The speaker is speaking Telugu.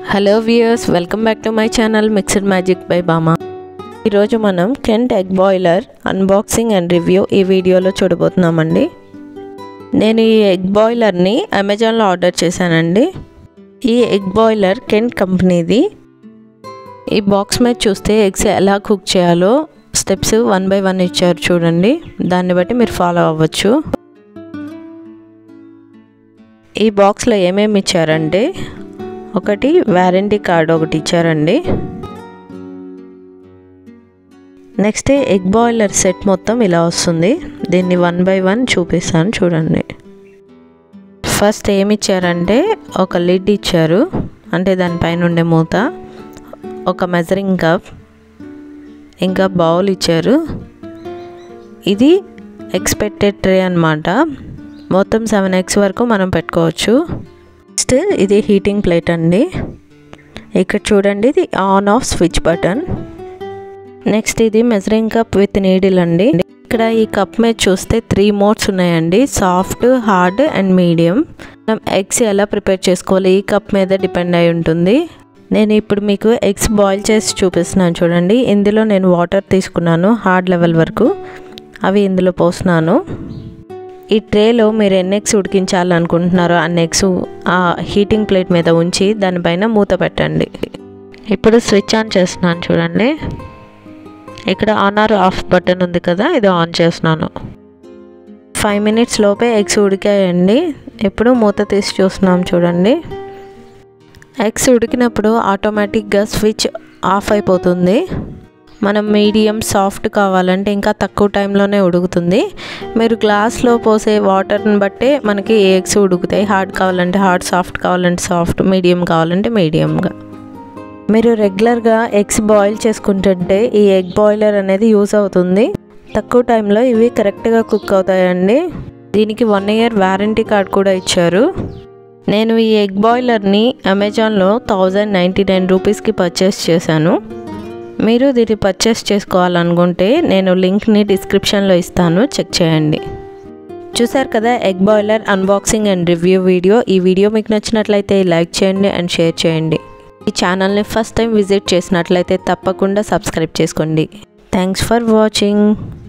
hello viewers welcome back to my channel mixed magic by Bama ఈరోజు మనం Kent egg boiler unboxing and review ఈ వీడియోలో చూడబోతున్నామండి నేను ఈ ఎగ్ బాయిలర్ని అమెజాన్లో ఆర్డర్ చేశానండి ఈ ఎగ్ బాయిలర్ కెంట్ కంపెనీది ఈ బాక్స్ మీద చూస్తే ఎగ్స్ ఎలా కుక్ చేయాలో స్టెప్స్ వన్ బై వన్ ఇచ్చారు చూడండి దాన్ని బట్టి మీరు ఫాలో అవ్వచ్చు ఈ బాక్స్లో ఏమేమి ఇచ్చారంటే ఒకటి వారంటీ కార్డ్ ఒకటి ఇచ్చారండి నెక్స్ట్ ఎగ్ బాయిలర్ సెట్ మొత్తం ఇలా వస్తుంది దీన్ని వన్ బై వన్ చూపిస్తాను చూడండి ఫస్ట్ ఏమి ఇచ్చారంటే ఒక లిడ్ ఇచ్చారు అంటే దానిపైన ఉండే మూత ఒక మెజరింగ్ కప్ ఇంకా బౌల్ ఇచ్చారు ఇది ఎక్స్పెక్టెడ్ ట్రే అనమాట మొత్తం సెవెన్ ఎగ్స్ వరకు మనం పెట్టుకోవచ్చు నెక్స్ట్ ఇది హీటింగ్ ప్లేట్ అండి ఇక్కడ చూడండి ఇది on off switch button next ఇది మెజరింగ్ కప్ విత్ నీడిల్ అండి ఇక్కడ ఈ కప్ మీద చూస్తే త్రీ మోడ్స్ ఉన్నాయండి సాఫ్ట్ హార్డ్ అండ్ మీడియం మనం ఎగ్స్ ఎలా ప్రిపేర్ చేసుకోవాలి ఈ కప్ మీద డిపెండ్ అయి ఉంటుంది నేను ఇప్పుడు మీకు ఎగ్స్ బాయిల్ చేసి చూపిస్తున్నాను చూడండి ఇందులో నేను వాటర్ తీసుకున్నాను హార్డ్ లెవెల్ వరకు అవి ఇందులో పోస్తున్నాను ఈ ట్రేలో మీరు ఎన్ని ఎగ్స్ ఉడికించాలనుకుంటున్నారో అన్ని ఎగ్స్ ఆ హీటింగ్ ప్లేట్ మీద ఉంచి దానిపైన మూత పెట్టండి ఇప్పుడు స్విచ్ ఆన్ చేస్తున్నాను చూడండి ఇక్కడ ఆన్ ఆర్ ఆఫ్ బటన్ ఉంది కదా ఇది ఆన్ చేస్తున్నాను ఫైవ్ మినిట్స్ లోపే ఎగ్స్ ఉడికాయండి ఇప్పుడు మూత తీసి చూస్తున్నాం చూడండి ఎగ్స్ ఉడికినప్పుడు ఆటోమేటిక్గా స్విచ్ ఆఫ్ అయిపోతుంది మనం మీడియం సాఫ్ట్ కావాలంటే ఇంకా తక్కువ టైంలోనే ఉడుకుతుంది మీరు గ్లాస్లో పోసే వాటర్ని బట్టే మనకి ఎగ్స్ ఉడుకుతాయి హార్డ్ కావాలంటే హార్డ్ సాఫ్ట్ కావాలంటే సాఫ్ట్ మీడియం కావాలంటే మీడియంగా మీరు రెగ్యులర్గా ఎగ్స్ బాయిల్ చేసుకుంటుంటే ఈ ఎగ్ బాయిలర్ అనేది యూస్ అవుతుంది తక్కువ టైంలో ఇవి కరెక్ట్గా కుక్ అవుతాయండి దీనికి వన్ ఇయర్ వారంటీ కార్డ్ కూడా ఇచ్చారు నేను ఈ ఎగ్ బాయిలర్ని అమెజాన్లో థౌజండ్ నైంటీ నైన్ రూపీస్కి పర్చేస్ చేశాను మీరు దీన్ని పర్చేస్ చేసుకోవాలనుకుంటే నేను లింక్ని డిస్క్రిప్షన్లో ఇస్తాను చెక్ చేయండి చూసారు కదా egg boiler unboxing and review video ఈ వీడియో మీకు నచ్చినట్లయితే లైక్ చేయండి అండ్ షేర్ చేయండి ఈ ఛానల్ని ఫస్ట్ టైం విజిట్ చేసినట్లయితే తప్పకుండా సబ్స్క్రైబ్ చేసుకోండి థ్యాంక్స్ ఫర్ వాచింగ్